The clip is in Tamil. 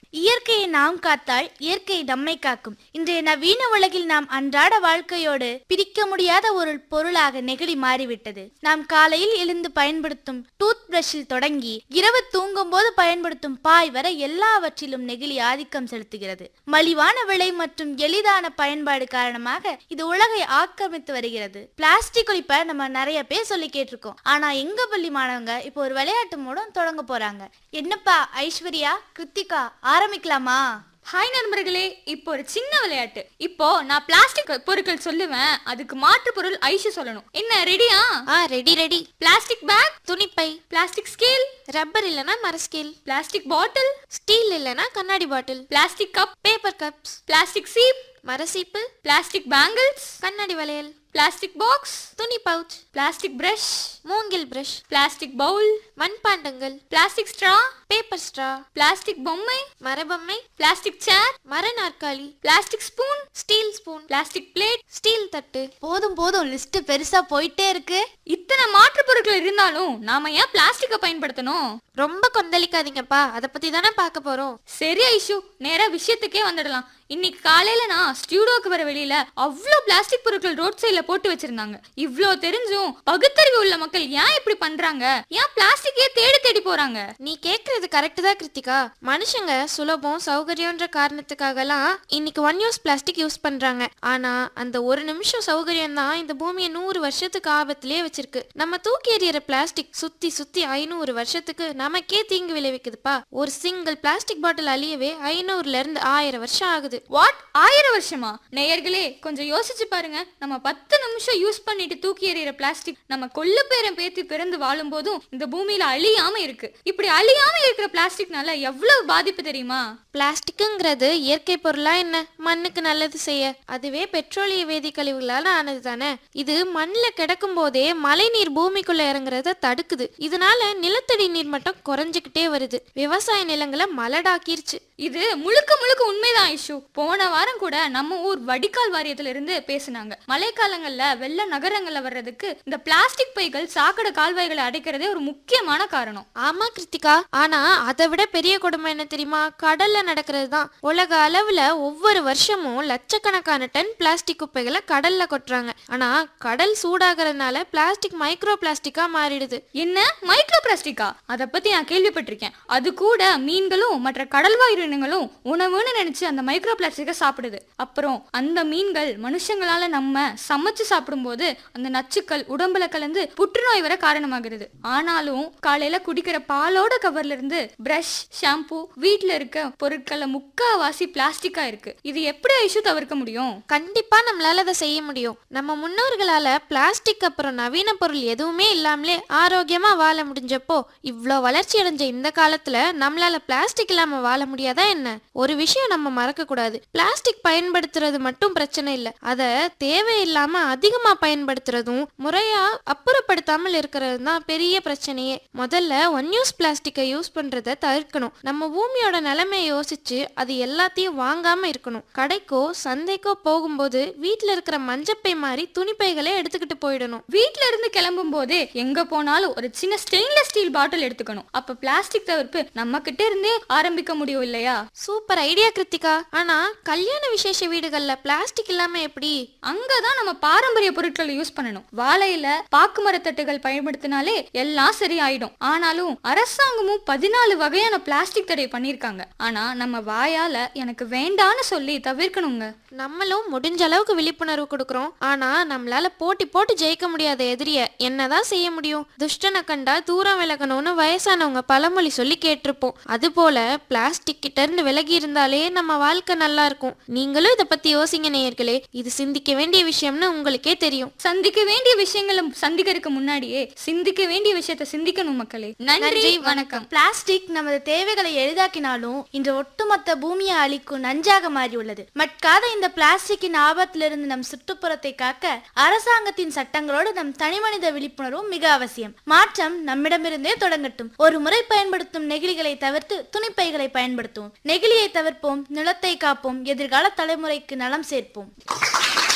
இயற்கையை நாம் காத்தால் இயற்கை நம்மை காக்கும் இன்றைய நவீன உலகில் நாம் அன்றாட வாழ்க்கையோடு பிரிக்க முடியாத ஒரு பொருளாக நெகிழி மாறிவிட்டது நாம் காலையில் எழுந்து பயன்படுத்தும் டூத் பிரஷில் தொடங்கி இரவு தூங்கும் போது பயன்படுத்தும் பாய் வரை எல்லாவற்றிலும் நெகிழி ஆதிக்கம் செலுத்துகிறது மலிவான விலை மற்றும் எளிதான பயன்பாடு காரணமாக இது உலகை ஆக்கிரமித்து வருகிறது பிளாஸ்டிக் ஒழிப்ப நம்ம நிறைய பேர் சொல்லி கேட்டிருக்கோம் ஆனா எங்க பள்ளி மாணவங்க இப்போ ஒரு விளையாட்டு மூலம் தொடங்க போறாங்க என்னப்பா ஐஸ்வர்யா கிருத்திகா ஆரம்பிக்கலாமா ஹாய் நண்பர்களே இப்போ ஒரு சின்ன விளையாட்டு இப்போ நான் பிளாஸ்டிக் பொருட்கள் சொல்லுவேன் அதுக்கு மாற்று பொருள் ஐஷு சொல்லணும் என்ன ரெடியா ஆ ரெடி ரெடி பிளாஸ்டிக் பேக் துணிப்பை பிளாஸ்டிக் ஸ்கேல் ரப்பர் இல்லனா மர ஸ்கேல் பிளாஸ்டிக் பாட்டில் ஸ்டீல் இல்லனா கண்ணாடி bottle plastic cup paper cups plastic சீப் மர சீப்பு பிளாஸ்டிக் பேங்கிள்ஸ் கண்ணாடி வளையல் பிளாஸ்டிக் பாக்ஸ் துணி பவுச் பிளாஸ்டிக் பிரஷ் மூங்கில் பிரஷ் பிளாஸ்டிக் பவுல் மண்பாண்டங்கள் plastic straw paper straw plastic பொம்மை மரபொம்மை பிளாஸ்டிக் சேர் மர நாற்காலி plastic spoon steel spoon plastic plate steel தட்டு போதும் போதும் லிஸ்ட் பெருசா போயிட்டே இருக்கு இத்தனை மாற்று பொருட்கள் இருந்தாலும் நாம ஏன் பிளாஸ்டிக்கை பயன்படுத்தணும் ரொம்ப கொந்தளிக்காதீங்கப்பா அதை பத்தி தானே பார்க்க போறோம் சரி ஐஷு நேரா விஷயத்துக்கே வந்துடலாம் இன்னைக்கு காலையில நான் ஸ்டூடியோக்கு வர வெளியில அவ்வளோ பிளாஸ்டிக் பொருட்கள் ரோட் சைட்ல போட்டு வச்சிருந்தாங்க இவ்ளோ தெரிஞ்சும் பகுத்தறிவு உள்ள மக்கள் ஏன் இப்படி பண்றாங்க ஏன் பிளாஸ்டிக்கே தேடி தேடி போறாங்க நீ கேக்குறது கரெக்ட் தான் கிருத்திகா மனுஷங்க சுலபம் சௌகரியம்ன்ற காரணத்துக்காகலாம் இன்னைக்கு ஒன் யூஸ் பிளாஸ்டிக் யூஸ் பண்றாங்க ஆனா அந்த ஒரு நிமிஷம் சௌகரியம் தான் இந்த பூமியை நூறு வருஷத்துக்கு ஆபத்திலே வச்சிருக்கு நம்ம தூக்கி எறிகிற பிளாஸ்டிக் சுத்தி சுத்தி ஐநூறு வருஷத்துக்கு நமக்கே தீங்கு விளைவிக்குதுப்பா ஒரு சிங்கிள் பிளாஸ்டிக் பாட்டில் அழியவே ஐநூறுல இருந்து ஆயிரம் வருஷம் ஆகுது வாட் ஆயிரம் வருஷமா நேயர்களே கொஞ்சம் யோசிச்சு பாருங்க நம்ம பத்து நிமிஷம் யூஸ் பண்ணிட்டு தூக்கி எறிகிற பிளாஸ்டிக் நம்ம கொல்ல பேரம் பேத்தி பிறந்து வாழும் போதும் இந்த பூமியில அழியாம இருக்கு இப்படி அழியாம இருக்கிற பிளாஸ்டிக்னால எவ்வளவு பாதிப்பு தெரியுமா பிளாஸ்டிக்குங்கிறது இயற்கை பொருளா என்ன மண்ணுக்கு நல்லது செய்ய அதுவே பெட்ரோலிய வேதி கழிவுகளால ஆனது தானே இது மண்ணில் கிடக்கும் போதே மழை நீர் பூமிக்குள்ள இறங்குறத தடுக்குது இதனால நிலத்தடி நீர் மட்டம் குறைஞ்சுக்கிட்டே வருது விவசாய நிலங்களை மலடாக்கிருச்சு இது முழுக்க முழுக்க உண்மைதான் இஷ்யூ போன வாரம் கூட நம்ம ஊர் வடிகால் வாரியத்துல இருந்து பேசுனாங்க மழைக்காலங்கள்ல வெள்ள நகரங்கள்ல வர்றதுக்கு இந்த பிளாஸ்டிக் பைகள் சாக்கடை கால்வாய்களை அடைக்கிறதே ஒரு முக்கியமான காரணம் ஆமா கிருத்திகா ஆனா அதை விட பெரிய கொடுமை என்ன தெரியுமா கடல்ல நடக்கிறது தான் உலக அளவுல ஒவ்வொரு வருஷமும் லட்சக்கணக்கான டன் பிளாஸ்டிக் குப்பைகளை கடல்ல கொட்டுறாங்க ஆனா கடல் சூடாகிறதுனால பிளாஸ்டிக் மைக்ரோ பிளாஸ்டிக்கா மாறிடுது என்ன மைக்ரோ பிளாஸ்டிக்கா அதை பத்தி நான் கேள்விப்பட்டிருக்கேன் அது கூட மீன்களும் மற்ற கடல் உயிரினங்களும் உணவுன்னு நினைச்சு அந்த மைக்ரோ பிளாஸ்டிக்கை சாப்பிடுது அப்புறம் அந்த மீன்கள் மனுஷங்களால நம்ம சமைச்சு சாப்பிடும்போது அந்த நச்சுக்கள் உடம்புல கலந்து புற்றுநோய் வர காரணமாகிறது ஆனாலும் காலையில குடிக்கிற பாலோட கவர்ல இருந்து பிரஷ் ஷாம்பு வீட்ல இருக்க பொருட்கள்ல முக்காவாசி பிளாஸ்டிக்கா இருக்கு இது எப்படி ஐஷு தவிர்க்க முடியும் கண்டிப்பா நம்மளால அதை செய்ய முடியும் நம்ம முன்னோர்களால பிளாஸ்டிக் அப்புறம் நவீன பொருள் எதுவுமே இல்லாமலே ஆரோக்கியமா வாழ முடிஞ்சப்போ இவ்ளோ வளர்ச்சி அடைஞ்ச இந்த காலத்துல நம்மளால பிளாஸ்டிக் இல்லாம வாழ முடியாதா என்ன ஒரு விஷயம் நம்ம மறக்க கூடாது பிளாஸ்டிக் பயன்படுத்துறது மட்டும் பிரச்சனை இல்ல அத தேவையில்லாம அதிகமா பயன்படுத்துறதும் முறையா அப்புறப்படுத்தாமல் இருக்கிறது தான் பெரிய பிரச்சனையே முதல்ல ஒன் யூஸ் பிளாஸ்டிக்கை யூஸ் பண்றதை தவிர்க்கணும் நம்ம பூமியோட நிலைமையை யோசிச்சு அது எல்லாத்தையும் வாங்காம இருக்கணும் கடைக்கோ சந்தைக்கோ போகும்போது வீட்ல இருக்கிற மஞ்சப்பை மாதிரி துணிப்பைகளை எடுத்துக்கிட்டு போயிடணும் வீட்ல இருந்து கிளம்பும் போதே எங்க போனாலும் ஒரு சின்ன ஸ்டெயின்லெஸ் ஸ்டீல் பாட்டில் எடுத்துக்கணும் அப்ப பிளாஸ்டிக் தவிர்ப்பு நம்ம கிட்ட இருந்தே ஆரம்பிக்க முடியும் இல்லையா சூப்பர் ஐடியா கிருத்திகா ஆனா கல்யாண விசேஷ வீடுகள்ல பிளாஸ்டிக் இல்லாம எப்படி அங்கதான் நம்ம பாரம்பரிய பொருட்களை யூஸ் பண்ணணும் வாழையில பாக்கு மரத்தட்டுகள் பயன்படுத்தினாலே எல்லாம் சரியாயிடும் ஆனாலும் அரசாங்கமும் பதினாலு வகையான பிளாஸ்டிக் தடை பண்ணிருக்காங்க ஆனா நம்ம வாயால எனக்கு வேண்டான்னு சொல்லி தவிர்க்கணுங்க நம்மளும் முடிஞ்ச அளவுக்கு விழிப்புணர்வு கொடுக்குறோம் ஆனா நம்மளால போட்டி போட்டு ஜெயிக்க முடியாத எதிரிய என்னதான் செய்ய முடியும் துஷ்டனை கண்டா தூரம் விலகணும்னு வயசானவங்க பழமொழி சொல்லி கேட்டிருப்போம் அதுபோல பிளாஸ்டிக் கிட்ட இருந்து விலகி இருந்தாலே நம்ம வாழ்க்கை நல்லா இருக்கும் நீங்களும் இதை பத்தி யோசிங்க நேயர்களே இது சிந்திக்க வேண்டிய விஷயம்னு உங்களுக்கே தெரியும் சந்திக்க வேண்டிய விஷயங்களை சந்திக்கிறதுக்கு முன்னாடியே சிந்திக்க வேண்டிய விஷயத்தை சிந்திக்கணும் மக்களே நன்றி வணக்கம் பிளாஸ்டிக் நமது தேவைகளை எளிதாக்கினாலும் இன்று ஒட்டுமொத்த பூமியை அழிக்கும் நஞ்சாக மாறியுள்ளது மட்காத இந்த பிளாஸ்டிக்கின் ஆபத்திலிருந்து நம் சுற்றுப்புறத்தை காக்க அரசாங்கத்தின் சட்டங்களோடு நம் தனிமனித விழிப்புணர்வும் மிக அவசியம் மாற்றம் நம்மிடமிருந்தே தொடங்கட்டும் ஒரு முறை பயன்படுத்தும் நெகிழிகளை தவிர்த்து துணிப்பைகளை பயன்படுத்துவோம் நெகிழியை தவிர்ப்போம் நிலத்தை காப்போம் எதிர்கால தலைமுறைக்கு நலம் சேர்ப்போம்